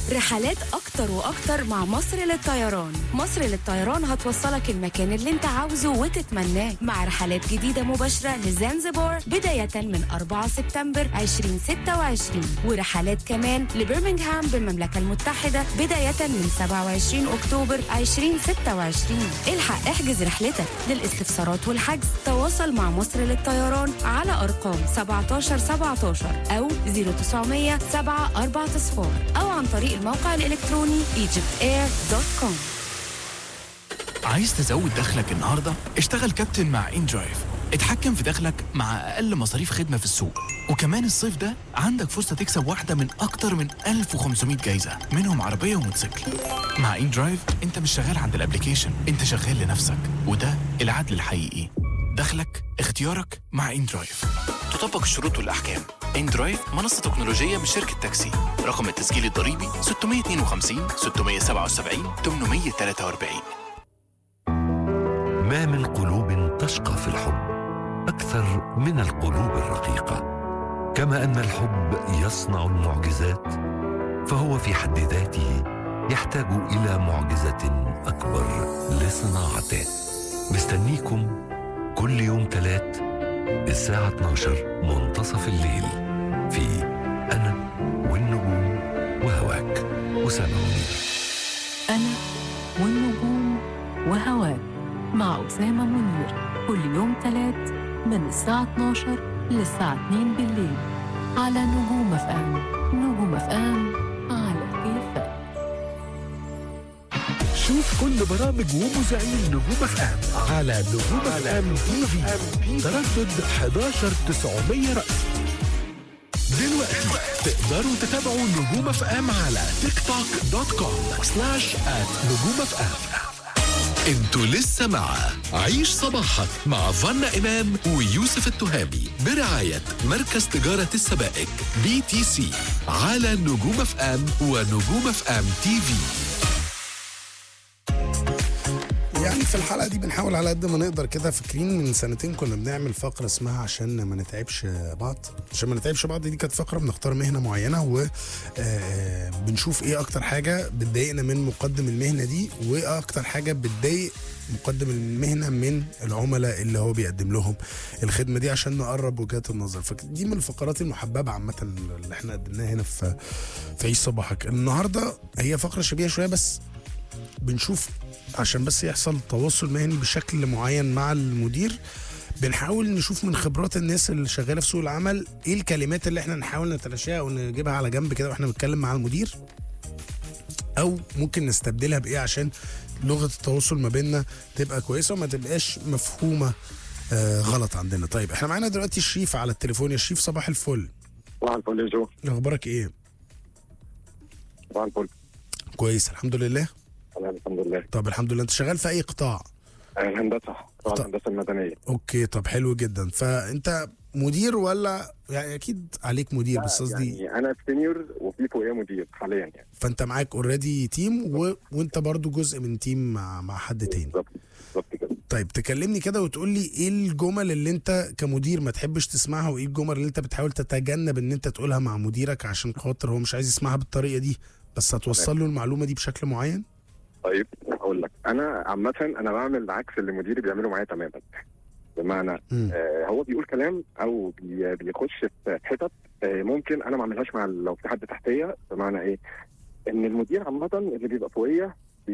رحلات أكتر وأكتر مع مصر للطيران مصر للطيران هتوصلك المكان اللي انت عاوزه وتتمناه مع رحلات جديدة مباشرة لزنزبار بداية من 4 سبتمبر 2026 ورحلات كمان لبرمنغهام بالمملكة المتحدة بداية من 27 أكتوبر 2026 الحق احجز رحلتك للاستفسارات والحجز تواصل مع مصر للطيران على أرقام 17 17 أو 0900 7 4 صفار أو عن طريق الموقع الإلكتروني egyptair.com عايز تزود دخلك النهارده؟ اشتغل كابتن مع ان درايف اتحكم في دخلك مع اقل مصاريف خدمه في السوق وكمان الصيف ده عندك فرصه تكسب واحده من اكتر من 1500 جايزه منهم عربيه وموتوسيكل مع ان درايف انت مش شغال عند الابليكيشن انت شغال لنفسك وده العدل الحقيقي دخلك اختيارك مع ان درايف تطبق الشروط والاحكام ان درايف منصه تكنولوجيه من شركه تاكسي رقم التسجيل الضريبي 652 677 843 ما من قلوب تشقى في الحب اكثر من القلوب الرقيقه كما ان الحب يصنع المعجزات فهو في حد ذاته يحتاج الى معجزه اكبر لصناعته مستنيكم كل يوم ثلاث الساعه 12 منتصف الليل في انا والنجوم وهواك اسامه منير أنا والنجوم وهواك مع أسامة منير كل يوم تلات من الساعة 12 للساعة 2 بالليل على نجوم اف ام نجوم اف ام على كيفك شوف كل برامج ومذيعين نجوم اف ام على نجوم اف ام تي في تردد 11 900 رأس دلوقتي تقدروا تتابعوا نجوم اف ام على تيك توك دوت كوم سلاش ات نجوم اف ام انتوا لسه مع عيش صباحك مع فنا امام ويوسف التهامي برعايه مركز تجاره السبائك بي تي سي على نجوم اف ام ونجوم اف ام تي في يعني في الحلقه دي بنحاول على قد ما نقدر كده فاكرين من سنتين كنا بنعمل فقره اسمها عشان ما نتعبش بعض عشان ما نتعبش بعض دي كانت فقره بنختار مهنه معينه و آه، بنشوف ايه اكتر حاجه بتضايقنا من مقدم المهنه دي وايه اكتر حاجه بتضايق مقدم المهنه من العملاء اللي هو بيقدم لهم الخدمه دي عشان نقرب وجهات النظر فدي من الفقرات المحببه عامه اللي احنا قدمناها هنا في في عيش صباحك النهارده هي فقره شبيهه شويه بس بنشوف عشان بس يحصل تواصل مهني بشكل معين مع المدير بنحاول نشوف من خبرات الناس اللي شغاله في سوق العمل ايه الكلمات اللي احنا نحاول نتلاشاها او نجيبها على جنب كده واحنا بنتكلم مع المدير او ممكن نستبدلها بايه عشان لغه التواصل ما بيننا تبقى كويسه وما تبقاش مفهومه آه غلط عندنا طيب احنا معانا دلوقتي شريف على التليفون يا شريف صباح الفل صباح الفل يا جو اخبارك ايه صباح الفل كويس الحمد لله تمام الحمد لله طب الحمد لله انت شغال في اي قطاع الهندسه طبعا طب. الهندسه المدنيه اوكي طب حلو جدا فانت مدير ولا يعني اكيد عليك مدير بس قصدي يعني انا سينيور وفي فوقيه مدير حاليا يعني فانت معاك اوريدي تيم و... وانت برضو جزء من تيم مع, مع حد تاني بالظبط بالظبط كده طيب تكلمني كده وتقول لي ايه الجمل اللي انت كمدير ما تحبش تسمعها وايه الجمل اللي انت بتحاول تتجنب ان انت تقولها مع مديرك عشان خاطر هو مش عايز يسمعها بالطريقه دي بس هتوصل له المعلومه دي بشكل معين طيب اقول لك انا عامه انا بعمل عكس اللي مديري بيعمله معايا تماما بمعنى مم. آه هو بيقول كلام او بي بيخش في حتت آه ممكن انا ما اعملهاش مع لو في حد تحتيه بمعنى ايه ان المدير عامه اللي بيبقى فوقيه